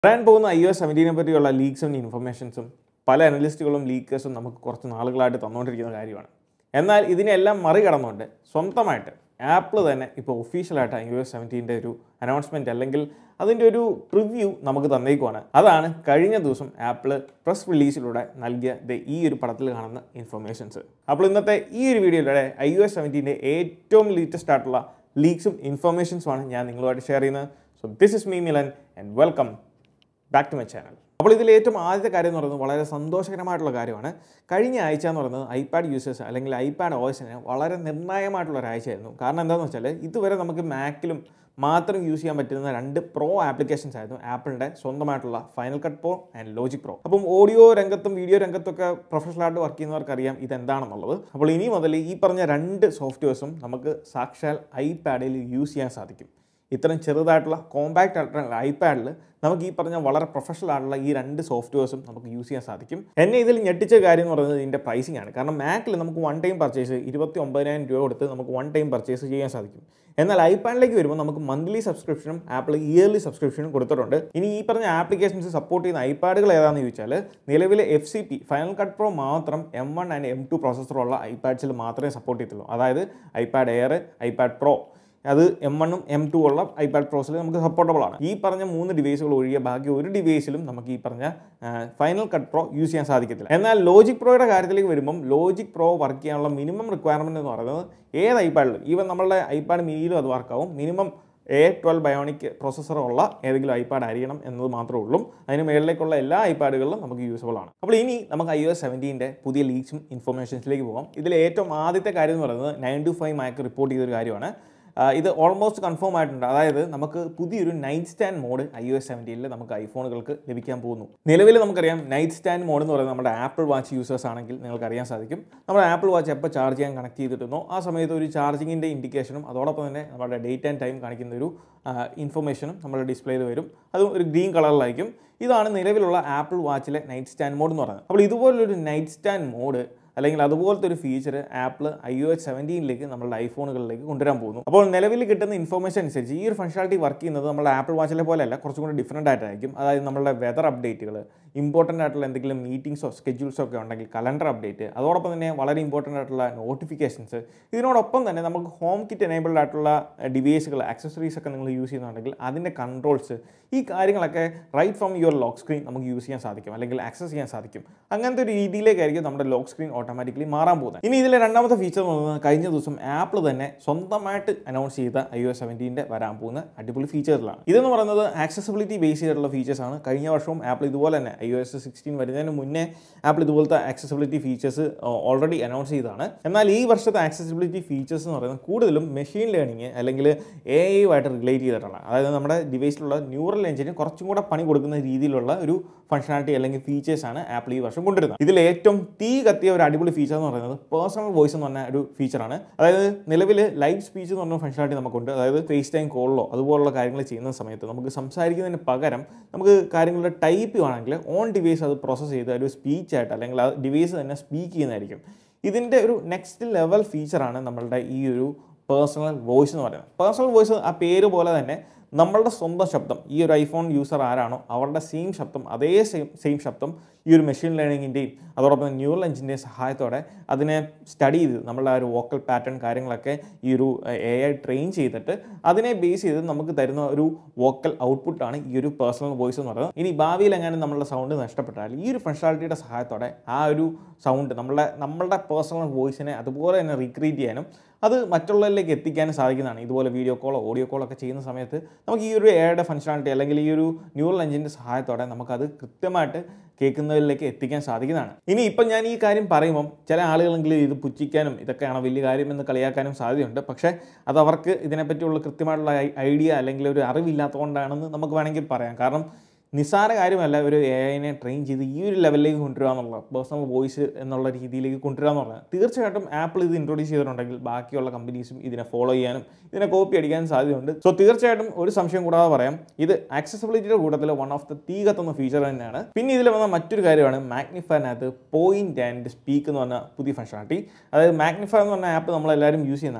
വരാൻ പോകുന്ന I S സെവൻറ്റീനെ പറ്റിയുള്ള ലീക്സും ഇൻഫർമേഷൻസും പല അനലിസ്റ്റുകളും ലീക്കേഴ്സും നമുക്ക് കുറച്ച് നാളുകളായിട്ട് തന്നുകൊണ്ടിരിക്കുന്ന കാര്യമാണ് എന്നാൽ ഇതിനെല്ലാം മറികടന്നുകൊണ്ട് സ്വന്തമായിട്ട് ആപ്പിൾ തന്നെ ഇപ്പോൾ ഒഫീഷ്യലായിട്ട് ഐ എസ് സെവൻറ്റീൻ്റെ ഒരു അനൗൺസ്മെൻറ്റ് അല്ലെങ്കിൽ അതിൻ്റെ ഒരു പ്രിവ്യൂ നമുക്ക് തന്നേക്കുവാണ് അതാണ് കഴിഞ്ഞ ദിവസം ആപ്പിൾ പ്രസ് റിലീസിലൂടെ നൽകിയ ദേ ഈ ഒരു പടത്തിൽ കാണുന്ന ഇൻഫർമേഷൻസ് അപ്പോൾ ഇന്നത്തെ ഈ ഒരു വീഡിയോയിലൂടെ ഐ ഒ എസ് സെവൻറ്റീൻ്റെ ഏറ്റവും ലേറ്റസ്റ്റ് ആയിട്ടുള്ള ലീക്സും ഇൻഫർമേഷൻസുമാണ് ഞാൻ നിങ്ങളുമായിട്ട് ഷെയർ ചെയ്യുന്നത് so this is me Milan and welcome back to my channel അപ്പോൾ ഇതിൽ ഏറ്റവും ആദ്യത്തെ കാര്യം എന്ന് പറയുന്നത് വളരെ സന്തോഷകരമായിട്ടുള്ള കാര്യമാണ് കഴിഞ്ഞ ആഴ്ച എന്ന് പറയുന്നത് ഐപാഡ് യൂസേഴ്സ് അല്ലെങ്കിൽ ഐപാഡ് ഓയസിന് വളരെ നിർണായകമായിട്ടുള്ള ഒരാഴ്ചയായിരുന്നു കാരണം എന്താണെന്ന് വെച്ചാൽ ഇതുവരെ നമുക്ക് മാക്കിലും മാത്രം യൂസ് ചെയ്യാൻ പറ്റുന്ന രണ്ട് പ്രോ ആപ്ലിക്കേഷൻസ് ആയിരുന്നു ആപ്പിളിൻ്റെ സ്വന്തമായിട്ടുള്ള final cut pro and logic pro അപ്പം ഓഡിയോ രംഗത്തും വീഡിയോ രംഗത്തൊക്കെ പ്രൊഫഷണലായിട്ട് വർക്ക് ചെയ്യുന്നവർക്ക് അറിയാം ഇതെന്താണെന്നുള്ളത് അപ്പോൾ ഇനി മുതൽ ഈ പറഞ്ഞ രണ്ട് സോഫ്റ്റ്വെയർസും നമുക്ക് സാക്ഷാൽ ഐപാഡിൽ യൂസ് ചെയ്യാൻ സാധിക്കും ഇത്രയും ചെറുതായിട്ടുള്ള കോമ്പാക്റ്റ് ആയിട്ടുള്ള ഐപാഡിൽ നമുക്ക് ഈ പറഞ്ഞ വളരെ പ്രൊഫഷണൽ ആയിട്ടുള്ള ഈ രണ്ട് സോഫ്റ്റ്വെയർസും നമുക്ക് യൂസ് ചെയ്യാൻ സാധിക്കും എന്നെ ഇതിൽ ഞെട്ടിച്ച കാര്യം എന്ന് പറയുന്നത് ഇതിൻ്റെ പ്രൈസിംഗ് ആണ് കാരണം മാക്കിൽ നമുക്ക് വൺ ടൈം പർച്ചേസ് ഇരുപത്തി ഒമ്പതിനായിരം രൂപ കൊടുത്ത് നമുക്ക് വൺ ടൈം പർച്ചേസ് ചെയ്യാൻ സാധിക്കും എന്നാൽ ഐപാഡിലേക്ക് വരുമ്പോൾ നമുക്ക് മന്ത്ലി സബ്സ്ക്രിപ്ഷനും ആപ്പിൾ ഇയർലി സബ്സ്ക്രിപ്ഷനും കൊടുത്തിട്ടുണ്ട് ഇനി ഈ പറഞ്ഞ ആപ്ലിക്കേഷൻസ് സപ്പോർട്ട് ചെയ്യുന്ന ഐപാഡുകൾ ഏതാണെന്ന് ചോദിച്ചാൽ നിലവിലെ F C P final cut pro മാത്രം M one and M two പ്രോസസ്സറുള്ള ഐപാഡ്സിൽ മാത്രമേ സപ്പോർട്ട് ചെയ്യത്തുള്ളൂ അതായത് ഐപാഡ് എയർ ഐപാഡ് പ്രോ അത് എം വണ്ണും എം ടു ഉള്ള ഐപാഡ് പ്രോസിൽ നമുക്ക് സപ്പോർട്ടബിൾ ആണ് ഈ പറഞ്ഞ മൂന്ന് ഡിവൈസുകൾ ഒഴികെ ബാക്കി ഒരു ഡിവൈസിലും നമുക്ക് ഈ പറഞ്ഞ ഫൈനൽ കട്ട് പ്രോ യൂസ് ചെയ്യാൻ സാധിക്കത്തില്ല എന്നാൽ ലോജിക് പ്രോയുടെ കാര്യത്തിലേക്ക് വരുമ്പം ലോജിക് പ്രോ വർക്ക് ചെയ്യാനുള്ള മിനിമം റിക്വയർമെൻറ്റ് എന്ന് പറയുന്നത് ഏത് ഐപാഡിലും ഈവൻ നമ്മളുടെ ഐപാഡ് മിനിയിലും അത് വർക്കാവും മിനിമം എ ട്വൽവ് ബയോണിക് പ്രോസസ്സറുള്ള ഏതെങ്കിലും ഐപാഡ് അറിയണം എന്നത് മാത്രമേ ഉള്ളൂ അതിന് മുകളിലേക്കുള്ള എല്ലാ ഐപാഡുകളിലും നമുക്ക് യൂസ്ഫുൾ ആണ് അപ്പോൾ ഇനി നമുക്ക് ഐ ഒ എസ് സെവൻറ്റീൻ്റെ പുതിയ ലീക്സും ഇൻഫർമേഷൻസിലേക്ക് പോകാം ഇതിൽ ഏറ്റവും ആദ്യത്തെ കാര്യം എന്ന് പറയുന്നത് nine to five Mac report ചെയ്തൊരു കാര്യമാണ് ഇത് ഓൾമോസ്റ്റ് കൺഫേം ആയിട്ടുണ്ട് അതായത് നമുക്ക് പുതിയൊരു night stand mode I O S സെവൻറ്റീനിൽ നമുക്ക് ഐഫോണുകൾക്ക് ലഭിക്കാൻ പോകുന്നു നിലവിൽ നമുക്കറിയാം നൈറ്റ് സ്റ്റാൻഡ് മോഡ് എന്ന് പറയുന്നത് നമ്മുടെ ആപ്പിൾ വാച്ച് യൂസേഴ്സ് ആണെങ്കിൽ നിങ്ങൾക്ക് അറിയാൻ സാധിക്കും നമ്മുടെ ആപ്പിൾ വാച്ച് എപ്പോൾ ചാർജ് ചെയ്യാൻ കണക്ട് ചെയ്തിട്ടുണ്ടോ ആ സമയത്ത് ഒരു ചാർജിങ്ങിൻ്റെ ഇൻഡിക്കേഷനും അതോടൊപ്പം തന്നെ നമ്മുടെ ഡേറ്റ് ആൻഡ് ടൈം കാണിക്കുന്ന ഒരു ഇൻഫർമേഷനും നമ്മുടെ ഡിസ്പ്ലേയിൽ വരും അത് ഒരു ഗ്രീൻ കളറിലായിരിക്കും ഇതാണ് നിലവിലുള്ള ആപ്പിൾ വാച്ചിലെ നൈറ്റ് സ്റ്റാൻഡ് മോഡ് എന്ന് പറയുന്നത് അപ്പോൾ ഇതുപോലൊരു നൈറ്റ് സ്റ്റാൻഡ് മോഡ് അല്ലെങ്കിൽ അതുപോലത്തെ ഒരു feature Apple I O H സെവൻറ്റീനിലേക്ക് നമ്മുടെ ഐഫോണുകളിലേക്ക് കൊണ്ടുവരാൻ പോകുന്നു അപ്പോൾ നിലവിൽ കിട്ടുന്ന ഇൻഫർമേഷൻ അനുസരിച്ച് ഈ ഒരു ഫംഗ്ഷനാലിറ്റി വർക്ക് ചെയ്യുന്നത് നമ്മുടെ ആപ്പിൾ വാച്ചിലെ പോലെയല്ല കുറച്ചും കൂടി ഡിഫറൻ്റ് ആയിട്ടായിരിക്കും അതായത് നമ്മുടെ വെതർ അപ്ഡേറ്റുകൾ ഇമ്പോർട്ടൻ്റ് ആയിട്ടുള്ള എന്തെങ്കിലും മീറ്റിംഗ്സോ സ്കെഡ്യൂൾസോ ഒക്കെ ഉണ്ടെങ്കിൽ കലണ്ടർ അപ്ഡേറ്റ് അതോടൊപ്പം തന്നെ വളരെ ഇമ്പോർട്ടൻ്റ് ആയിട്ടുള്ള നോട്ടിഫിക്കേഷൻസ് ഇതിനോടൊപ്പം തന്നെ നമുക്ക് ഹോം കിറ്റ് എനേബിൾഡ് ആയിട്ടുള്ള ഡിവൈസുകൾ ആക്സസറീസ് ഒക്കെ നിങ്ങൾ യൂസ് ചെയ്യുന്നുണ്ടെങ്കിൽ അതിൻ്റെ കൺട്രോൾസ് ഈ കാര്യങ്ങളൊക്കെ right from your lock screen നമുക്ക് യൂസ് ചെയ്യാൻ സാധിക്കും അല്ലെങ്കിൽ ആക്സസ് ചെയ്യാൻ സാധിക്കും അങ്ങനത്തെ ഒരു രീതിയിലേക്കായിരിക്കും നമ്മുടെ ലോക്ക് സ്ക്രീൻ ഓട്ടോമാറ്റിക്കലി മാറാൻ പോകുന്നത് ഇനി ഇതിലെ രണ്ടാമത്തെ ഫീച്ചർ എന്ന് പറയുന്നത് കഴിഞ്ഞ ദിവസം ആപ്പിൾ തന്നെ സ്വന്തമായിട്ട് അനൗൺസ് ചെയ്ത ഐ ഒ സെവൻറ്റീൻ്റെ വരാൻ പോകുന്ന അടിപൊളി ഫീച്ചേഴ്സിലാണ് ഇതെന്ന് പറയുന്നത് ആക്സസിബിലിറ്റി ബേസ് ചെയ്തിട്ടുള്ള ഫീച്ചേഴ്സ് ആണ് കഴിഞ്ഞ വർഷവും ആപ്പിൾ ഇതുപോലെ തന്നെ ഐ ഒ എസ് സിക്സ്റ്റീൻ വരുന്നതിന് മുന്നേ ആപ്പിൾ ഇതുപോലത്തെ ആക്സസിബിലിറ്റി ഫീച്ചേഴ്സ് ഓൾറെഡി അനൗൺസ് ചെയ്തതാണ് എന്നാൽ ഈ വർഷത്തെ ആക്സസിബിലിറ്റി ഫീച്ചേഴ്സ് എന്ന് പറയുന്നത് കൂടുതലും മെഷീൻ ലേണിംഗ് അല്ലെങ്കിൽ എ ഐയുമായിട്ട് റിലേറ്റ് ചെയ്തിട്ടുള്ള അതായത് നമ്മുടെ ഡിവൈസിലുള്ള ന്യൂറൽ എഞ്ചിന് കുറച്ചും കൂടെ പണി കൊടുക്കുന്ന രീതിയിലുള്ള ഒരു ഫംഗ്ഷനാലിറ്റി അല്ലെങ്കിൽ ഫീച്ചേഴ്സ് ആണ് ആപ്പിൾ ഈ വർഷം കൊണ്ടുവരുന്നത് ഇതിൽ ഏറ്റവും തീ കത്തിയ ഒരു അടിപൊളി ഫീച്ചർ എന്ന് പറയുന്നത് പേഴ്സണൽ വോയിസ് എന്ന് പറഞ്ഞ ഒരു ഫീച്ചറാണ് അതായത് നിലവിൽ ലൈവ് സ്പീച്ച് എന്ന് പറഞ്ഞ ഫംഗ്ഷനാലിറ്റി നമുക്കുണ്ട് അതായത് ഫേസ് ടൈം കോളിലോ അതുപോലുള്ള കാര്യങ്ങൾ ചെയ്യുന്ന സമയത്ത് നമുക്ക് സംസാരിക്കുന്നതിന് പകരം നമുക്ക് കാര്യങ്ങളുടെ ടൈപ്പ് ചെയ്യുവാണെങ്കിൽ ഓൺ ഡിവൈസ് അത് പ്രോസസ്സ് ചെയ്ത് ഒരു സ്പീച്ച് ആയിട്ട് അല്ലെങ്കിൽ ആ ഡിവൈസ് തന്നെ സ്പീക്ക് ചെയ്യുന്നതായിരിക്കും ഇതിൻ്റെ ഒരു നെക്സ്റ്റ് ലെവൽ ഫീച്ചറാണ് നമ്മളുടെ ഈ ഒരു പേഴ്സണൽ വോയിസ് എന്ന് പറയുന്നത് പേഴ്സണൽ വോയിസ് ആ പേര് പോലെ തന്നെ നമ്മളുടെ സ്വന്തം ശബ്ദം ഈ ഒരു ഐഫോൺ യൂസർ ആരാണോ അവരുടെ സെയിം ശബ്ദം അതേ സെയിം സെയിം ശബ്ദം ഈ ഒരു മെഷീൻ ലേണിങ്ങിൻ്റെയും അതോടൊപ്പം ന്യൂറൽ എഞ്ചിൻ്റെയും സഹായത്തോടെ അതിനെ സ്റ്റഡി ചെയ്ത് നമ്മളുടെ ആ ഒരു വോക്കൽ പാറ്റേൺ കാര്യങ്ങളൊക്കെ ഈ ഒരു എ ഐ ട്രെയിൻ ചെയ്തിട്ട് അതിനെ ബേസ് ചെയ്ത് നമുക്ക് തരുന്ന ഒരു വോക്കൽ ഔട്ട്പുട്ടാണ് ഈ ഒരു പേഴ്സണൽ വോയിസ് എന്ന് പറയുന്നത് ഇനി ഭാവിയിൽ എങ്ങനെ നമ്മളുടെ സൗണ്ട് നഷ്ടപ്പെട്ടാൽ ഈ ഒരു ഫംഗ്ഷനാലിറ്റിയുടെ സഹായത്തോടെ ആ ഒരു സൗണ്ട് നമ്മളുടെ നമ്മളുടെ പേഴ്സണൽ വോയിസിനെ അതുപോലെ തന്നെ റീക്രിയേറ്റ് ചെയ്യാനും അത് മറ്റുള്ളവരിലേക്ക് എത്തിക്കാനും സാധിക്കുന്നതാണ് ഇതുപോലെ വീഡിയോ കോളോ ഓഡിയോ കോളോ ഒക്കെ ചെയ്യുന്ന സമയത്ത് നമുക്ക് ഈ ഒരു എയുടെ ഫംഗ്ഷനാലിറ്റി അല്ലെങ്കിൽ ഈ ഒരു ന്യൂറൽ എഞ്ചിൻ്റെ സഹായത്തോടെ നമുക്കത് കൃത്യമായിട്ട് കേൾക്കുന്നവരിലേക്ക് എത്തിക്കാൻ സാധിക്കുന്നതാണ് ഇനി ഇപ്പം ഞാൻ ഈ കാര്യം പറയുമ്പം ചില ആളുകളെങ്കിലും ഇത് പുച്ഛിക്കാനും ഇതൊക്കെയാണ് വലിയ കാര്യമെന്ന് കളിയാക്കാനും സാധ്യതയുണ്ട് പക്ഷേ അത് അവർക്ക് ഇതിനെപ്പറ്റിയുള്ള കൃത്യമായിട്ടുള്ള ഐഡിയ അല്ലെങ്കിൽ ഒരു അറിവില്ലാത്തതുകൊണ്ടാണെന്ന് നമുക്ക് വേണമെങ്കിൽ പറയാം കാരണം നിസ്സാര കാര്യമല്ല ഒരു എ ഐനെ ട്രെയിൻ ചെയ്ത് ഈ ഒരു ലെവലിലേക്ക് കൊണ്ടുവരിക എന്നുള്ളത് പേഴ്സണൽ വോയിസ് എന്നുള്ള രീതിയിലേക്ക് കൊണ്ടുവരിക എന്ന് പറഞ്ഞാൽ തീർച്ചയായിട്ടും ആപ്പിൾ ഇത് ഇൻട്രൊഡ്യൂസ് ചെയ്തിട്ടുണ്ടെങ്കിൽ ബാക്കിയുള്ള കമ്പനീസും ഇതിനെ ഫോളോ ചെയ്യാനും ഇതിനെ കോപ്പി അടിക്കാനും സാധ്യതയുണ്ട് സോ തീർച്ചയായിട്ടും ഒരു സംശയം കൂടാതെ പറയാം ഇത് ആക്സസിബിലിറ്റിയുടെ കൂട്ടത്തിൽ വൺ ഓഫ് ദ തീ കത്തുന്ന ഫീച്ചർ തന്നെയാണ് പിന്നെ ഇതിൽ വന്ന മറ്റൊരു കാര്യമാണ് മാഗ്നിഫയറിനകത്ത് പോയിന്റ് ആൻഡ് സ്പീക്ക് എന്ന് പറഞ്ഞ പുതിയ ഫംഗ്ഷനാലിറ്റി അതായത് മാഗ്നിഫയർ എന്ന് പറഞ്ഞ ആപ്പ് നമ്മളെല്ലാവരും യൂസ് ചെയ്യുന്നതാണ്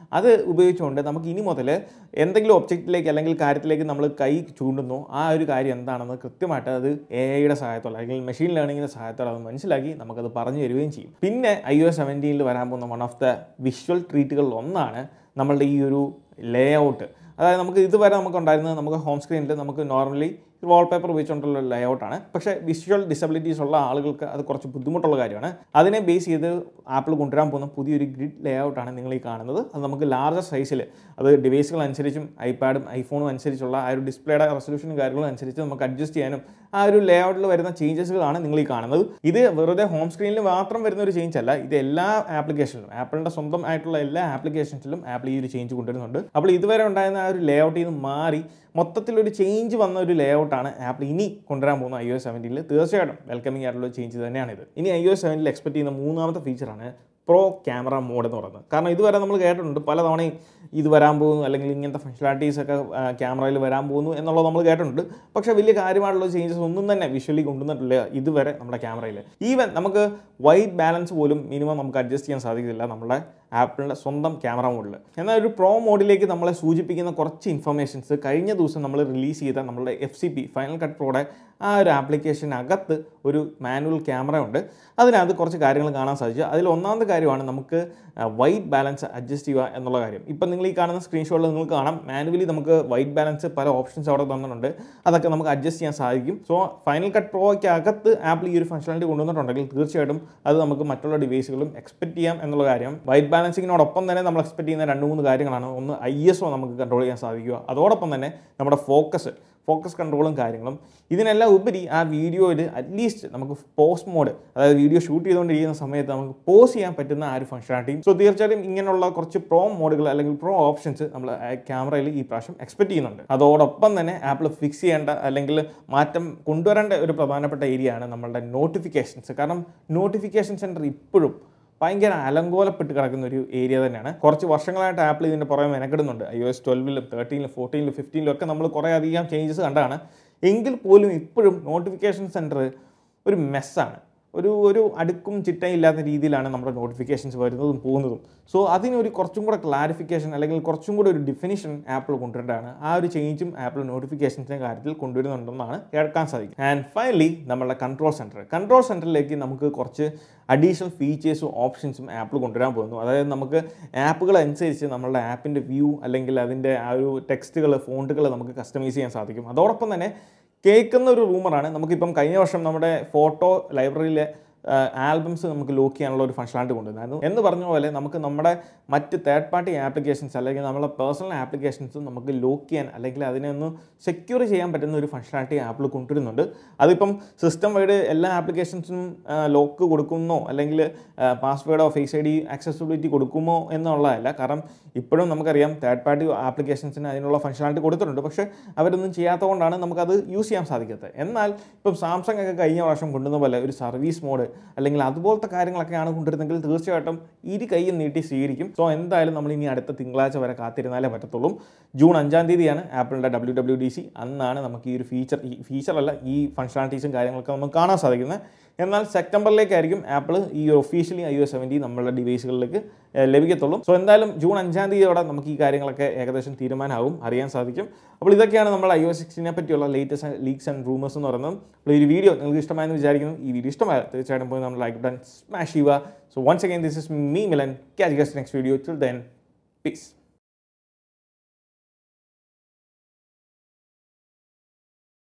അത് ഉപയോഗിച്ചുകൊണ്ട് നമുക്ക് ഇനി മുതൽ എന്തെങ്കിലും ഒബ്ജക്റ്റിലേക്ക് അല്ലെങ്കിൽ കാര്യത്തിലേക്ക് നമ്മൾ കൈ ചൂണ്ടുന്നു ആ ഒരു കാര്യം എന്താണെന്ന് കൃത്യമായിട്ട് അത് എ ഐയുടെ സഹായത്തോടെ അല്ലെങ്കിൽ മെഷീൻ ലേണിങ്ങിൻ്റെ സഹായത്തോടെ അത് മനസ്സിലാക്കി നമുക്കത് പറഞ്ഞു തരികയും ചെയ്യും പിന്നെ ഐ ഒ എസ് സെവൻറ്റീനിൽ വരാൻ പോകുന്ന വൺ ഓഫ് ദ വിഷ്വൽ ട്രീറ്റുകളിൽ ഒന്നാണ് നമ്മളുടെ ഈ ഒരു ലേ ഔട്ട് അതായത് നമുക്ക് ഇതുവരെ നമുക്ക് ഉണ്ടായിരുന്നത് നമുക്ക് ഹോം സ്ക്രീനിൽ നമുക്ക് നോർമലി വാൾപേപ്പർ ഉപയോഗിച്ചുകൊണ്ടുള്ള ലേ ഔട്ടാണ് പക്ഷേ വിഷ്വൽ ഡിസബിലിറ്റീസ് ഉള്ള ആളുകൾക്ക് അത് കുറച്ച് ബുദ്ധിമുട്ടുള്ള കാര്യമാണ് അതിനെ ബേസ് ചെയ്ത് ആപ്പിൾ കൊണ്ടുവരാൻ പോകുന്ന പുതിയൊരു ഗ്രിഡ് ലേ ഔട്ടാണ് നിങ്ങൾ ഈ കാണുന്നത് അത് നമുക്ക് ലാർജർ സൈസിൽ അത് ഡിവൈസുകൾ അനുസരിച്ചും ഐപാഡും ഐഫോണും അനുസരിച്ചുള്ള ആ ഒരു ഡിസ്പ്ലേയുടെ റെസൊല്യൂഷനും കാര്യങ്ങളും അനുസരിച്ച് നമുക്ക് അഡ്ജസ്റ്റ് ചെയ്യാനും ആ ഒരു ലേ ഔട്ടിൽ വരുന്ന ചേഞ്ചസുകളാണ് നിങ്ങൾ ഈ കാണുന്നത് ഇത് വെറുതെ ഹോം സ്ക്രീനിൽ മാത്രം വരുന്ന ഒരു ചേഞ്ച് അല്ല ഇത് എല്ലാ ആപ്ലിക്കേഷനിലും ആപ്പിളിൻ്റെ സ്വന്തം ആയിട്ടുള്ള എല്ലാ ആപ്ലിക്കേഷൻസിലും ആപ്പിൾ ഈ ഒരു ചേഞ്ച് കൊണ്ടുവരുന്നുണ്ട് അപ്പോൾ ഇതുവരെ ഉണ്ടായിരുന്ന ആ ഒരു ലേ ഔട്ടിൽ നിന്ന് മാറി മൊത്തത്തിലൊരു ചേഞ്ച് വന്ന ഒരു ലേ ഔട്ടാണ് ആപ്പിൾ ഇനി കൊണ്ടുവരാൻ പോകുന്ന ഐ ഒ എസ് സെവൻറ്റീനിൽ തീർച്ചയായിട്ടും വെൽക്കമിങ് ആയിട്ടുള്ള ചേഞ്ച് തന്നെയാണിത് ഇനി ഐ ഒ എസ് സെവൻറ്റിൽ എക്സ്പെക്ട് ചെയ്യുന്ന മൂന്നാമത്തെ ഫീച്ചറാണ് പ്രോ ക്യാമറ മോഡ് എന്ന് പറയുന്നത് കാരണം ഇതുവരെ നമ്മൾ കേട്ടിട്ടുണ്ട് പല തവണയും ഇത് വരാൻ പോകുന്നു അല്ലെങ്കിൽ ഇങ്ങനത്തെ ഫങ്ഷനാലിറ്റീസ് ഒക്കെ ക്യാമറയിൽ വരാൻ പോകുന്നു എന്നുള്ളത് നമ്മൾ കേട്ടിട്ടുണ്ട് പക്ഷേ വലിയ കാര്യമായിട്ടുള്ള ചേഞ്ചസ് ഒന്നും തന്നെ വിഷ്വലി കൊണ്ടുവന്നിട്ടില്ല ഇതുവരെ നമ്മുടെ ക്യാമറയിൽ ഈവൻ നമുക്ക് വൈറ്റ് ബാലൻസ് പോലും മിനിമം നമുക്ക് അഡ്ജസ്റ്റ് ചെയ്യാൻ സാധിക്കില്ല നമ്മുടെ ആപ്പിളിൻ്റെ സ്വന്തം ക്യാമറ മോഡിൽ എന്നാൽ ഒരു പ്രോ മോഡിലേക്ക് നമ്മളെ സൂചിപ്പിക്കുന്ന കുറച്ച് ഇൻഫർമേഷൻസ് കഴിഞ്ഞ ദിവസം നമ്മൾ റിലീസ് ചെയ്ത നമ്മളുടെ F C P final cut പ്രോയുടെ ആ ഒരു ആപ്ലിക്കേഷനകത്ത് ഒരു മാനുവൽ ക്യാമറ ഉണ്ട് അതിനകത്ത് കുറച്ച് കാര്യങ്ങൾ കാണാൻ സാധിച്ചു അതിൽ ഒന്നാമത്തെ കാര്യമാണ് നമുക്ക് വൈറ്റ് ബാലൻസ് അഡ്ജസ്റ്റ് ചെയ്യുക എന്നുള്ള കാര്യം ഇപ്പം നിങ്ങൾ ഈ കാണുന്ന സ്ക്രീൻഷോട്ടിൽ നിങ്ങൾക്ക് കാണാം മാനുവലി നമുക്ക് വൈറ്റ് ബാലൻസ് പല ഓപ്ഷൻസ് അവിടെ തന്നിട്ടുണ്ട് അതൊക്കെ നമുക്ക് അഡ്ജസ്റ്റ് ചെയ്യാൻ സാധിക്കും സോ ഫൈനൽ കട്ട് പ്രോയ്ക്ക് അകത്ത് ആപ്പിൾ ഈ ഒരു ഫംഗ്ഷനാലിറ്റി കൊണ്ടുവന്നിട്ടുണ്ടെങ്കിൽ തീർച്ചയായിട്ടും അത് നമുക്ക് മറ്റുള്ള ഡിവൈസുകളും എക്സ്പെക്ട് ചെയ്യാം എന്നുള്ള കാര്യം വൈറ്റ് ബാലൻസിങ്ങിനോടൊപ്പം തന്നെ നമ്മൾ എക്സ്പെക്ട് ചെയ്യുന്ന രണ്ട് മൂന്ന് കാര്യങ്ങളാണ് ഒന്ന് ഐ എസ് ഒ നമുക്ക് കൺട്രോൾ ചെയ്യാൻ സാധിക്കുക അതോടൊപ്പം തന്നെ നമ്മുടെ ഫോക്കസ് ഫോക്കസ് കൺട്രോളും കാര്യങ്ങളും ഇതിനെല്ലാം ഉപരി ആ വീഡിയോയിൽ അറ്റ്ലീസ്റ്റ് നമുക്ക് പോസ്റ്റ് മോഡ് അതായത് വീഡിയോ ഷൂട്ട് ചെയ്തുകൊണ്ടിരിക്കുന്ന സമയത്ത് നമുക്ക് പോസ് ചെയ്യാൻ പറ്റുന്ന ആ ഒരു ഫംഗ്ഷനാലിറ്റിയും സോ തീർച്ചയായിട്ടും ഇങ്ങനെയുള്ള കുറച്ച് പ്രോ മോഡുകൾ അല്ലെങ്കിൽ പ്രോ ഓപ്ഷൻസ് നമ്മൾ ക്യാമറയിൽ ഈ പ്രാവശ്യം എക്സ്പെക്ട് ചെയ്യുന്നുണ്ട് അതോടൊപ്പം തന്നെ ആപ്പിൾ ഫിക്സ് ചെയ്യേണ്ട അല്ലെങ്കിൽ മാറ്റം കൊണ്ടുവരേണ്ട ഒരു പ്രധാനപ്പെട്ട ഏരിയ ആണ് നമ്മളുടെ നോട്ടിഫിക്കേഷൻസ് കാരണം നോട്ടിഫിക്കേഷൻ സെൻറ്റർ ഇപ്പോഴും ഭയങ്കര അലങ്കോലപ്പെട്ട് കിടക്കുന്ന ഒരു ഏരിയ തന്നെയാണ് കുറച്ച് വർഷങ്ങളായിട്ട് ആപ്പിൾ ഇതിൻ്റെ പുറമെ മെനക്കെടുന്നുണ്ട് ഐ ഒ എസ് ട്വൽവിലും തേർട്ടീനിലും ഫോർട്ടീനിലും ഫിഫ്റ്റീനിലും ഒക്കെ നമ്മൾ കുറേ അധികം ചേഞ്ചസ് കണ്ടാണ് എങ്കിൽ പോലും ഇപ്പോഴും നോട്ടിഫിക്കേഷൻ സെൻറ്റർ ഒരു മെസ്സാണ് ഒരു ഒരു അടുക്കും ചിട്ടയും ഇല്ലാത്ത രീതിയിലാണ് നമ്മുടെ നോട്ടിഫിക്കേഷൻസ് വരുന്നതും പോകുന്നതും സോ അതിനൊരു കുറച്ചും കൂടെ ക്ലാരിഫിക്കേഷൻ അല്ലെങ്കിൽ കുറച്ചും കൂടെ ഒരു ഡെഫിനിഷൻ ആപ്പിൾ കൊണ്ടുവരേണ്ടതാണ് ആ ഒരു ചേഞ്ചും ആപ്പിൾ നോട്ടിഫിക്കേഷൻസിൻ്റെ കാര്യത്തിൽ കൊണ്ടുവരുന്നുണ്ടെന്നാണ് കേൾക്കാൻ സാധിക്കും ആൻഡ് ഫൈനലി നമ്മളുടെ കൺട്രോൾ സെൻറ്റർ കൺട്രോൾ സെൻറ്ററിലേക്ക് നമുക്ക് കുറച്ച് അഡീഷണൽ ഫീച്ചേഴ്സും ഓപ്ഷൻസും ആപ്പിൾ കൊണ്ടുവരാൻ പോകുന്നു അതായത് നമുക്ക് ആപ്പുകൾ അനുസരിച്ച് നമ്മളുടെ ആപ്പിൻ്റെ വ്യൂ അല്ലെങ്കിൽ അതിൻ്റെ ആ ഒരു ടെക്സ്റ്റുകൾ ഫോണ്ടുകൾ നമുക്ക് കസ്റ്റമൈസ് ചെയ്യാൻ സാധിക്കും അതോടൊപ്പം തന്നെ കേൾക്കുന്ന ഒരു റൂമറാണ് നമുക്കിപ്പം കഴിഞ്ഞ വർഷം നമ്മുടെ ഫോട്ടോ ലൈബ്രറിയിലെ ആൽബംസ് നമുക്ക് ലോക്ക് ചെയ്യാനുള്ള ഒരു ഫംഗ്ഷനാലിറ്റി കൊണ്ടുവന്നായിരുന്നു എന്ന് പറഞ്ഞ പോലെ നമുക്ക് നമ്മുടെ മറ്റ് തേർഡ് പാർട്ടി ആപ്ലിക്കേഷൻസ് അല്ലെങ്കിൽ നമ്മുടെ പേഴ്സണൽ ആപ്ലിക്കേഷൻസും നമുക്ക് ലോക്ക് ചെയ്യാൻ അല്ലെങ്കിൽ അതിനെ ഒന്ന് സെക്യൂർ ചെയ്യാൻ പറ്റുന്ന ഒരു ഫംഗ്ഷനാലിറ്റി ആപ്പിൾ കൊണ്ടുവരുന്നുണ്ട് അതിപ്പം സിസ്റ്റം വൈഡ് എല്ലാ ആപ്ലിക്കേഷൻസിനും ലോക്ക് കൊടുക്കുന്നോ അല്ലെങ്കിൽ പാസ്വേഡോ ഫേസ് ഐ ഡി ആക്സസിബിലിറ്റി കൊടുക്കുമോ എന്നുള്ളതല്ല കാരണം ഇപ്പോഴും നമുക്കറിയാം തേർഡ് പാർട്ടി ആപ്ലിക്കേഷൻസിന് അതിനുള്ള ഫംഗ്ഷനാലിറ്റി കൊടുത്തിട്ടുണ്ട് പക്ഷേ അവരൊന്നും ചെയ്യാത്തതുകൊണ്ടാണ് നമുക്കത് യൂസ് ചെയ്യാൻ സാധിക്കാത്തത് എന്നാൽ ഇപ്പം സാംസങ് ഒക്കെ കഴിഞ്ഞ വർഷം കൊണ്ടുവന്ന പോലെ ഒരു സർവീസ് മോഡ് അല്ലെങ്കിൽ അതുപോലത്തെ കാര്യങ്ങളൊക്കെയാണ് കൊണ്ടുവരുന്നെങ്കിൽ തീർച്ചയായിട്ടും ഇരു കൈയും നീട്ടി സ്വീകരിക്കും സോ എന്തായാലും നമ്മൾ ഇനി അടുത്ത തിങ്കളാഴ്ച വരെ കാത്തിരുന്നാലേ പറ്റത്തുള്ളൂ ജൂൺ അഞ്ചാം തീയതിയാണ് ആപ്പിളിൻ്റെ ഡബ്ല്യൂ ഡബ്ല്യൂ ഡി സി അന്നാണ് നമുക്ക് ഈ ഒരു ഫീച്ചർ ഈ ഫീച്ചറല്ല ഈ ഫംഗ്ഷനാലിറ്റീസും കാര്യങ്ങളൊക്കെ നമുക്ക് കാണാൻ സാധിക്കുന്നത് എന്നാൽ സെപ്റ്റംബറിലേക്കായിരിക്കും ആപ്പിൾ ഈ ഒഫീഷ്യലി ഐ ഒ സെവൻറ്റി നമ്മളുടെ ഡിവൈസുകളിലേക്ക് ഏഹ്, ലഭിക്കത്തുള്ളൂ സോ എന്തായാലും ജൂൺ അഞ്ചാം തീയതിയോടെ നമുക്ക് ഈ കാര്യങ്ങളൊക്കെ ഏകദേശം തീരുമാനമാകും അറിയാൻ സാധിക്കും അപ്പോൾ ഇതൊക്കെയാണ് നമ്മൾ ഐ ഒ സിക്സിനെ പറ്റിയുള്ള ലേറ്റസ്റ്റ് ലീക്സ് ആൻഡ് റൂമേഴ്സ് എന്ന് പറയുന്നത് അപ്പോൾ ഈ വീഡിയോ നിങ്ങൾക്ക് ഇഷ്ടമായെന്ന് വിചാരിക്കുന്നു ഈ വീഡിയോ ഇഷ്ടമായ തീർച്ചയായിട്ടും പോയി നമ്മൾ ലൈക്ക് ബട്ടൺ സ്മാഷ് ചെയ്യുക so once again this is me Milan catch guest next video till then piece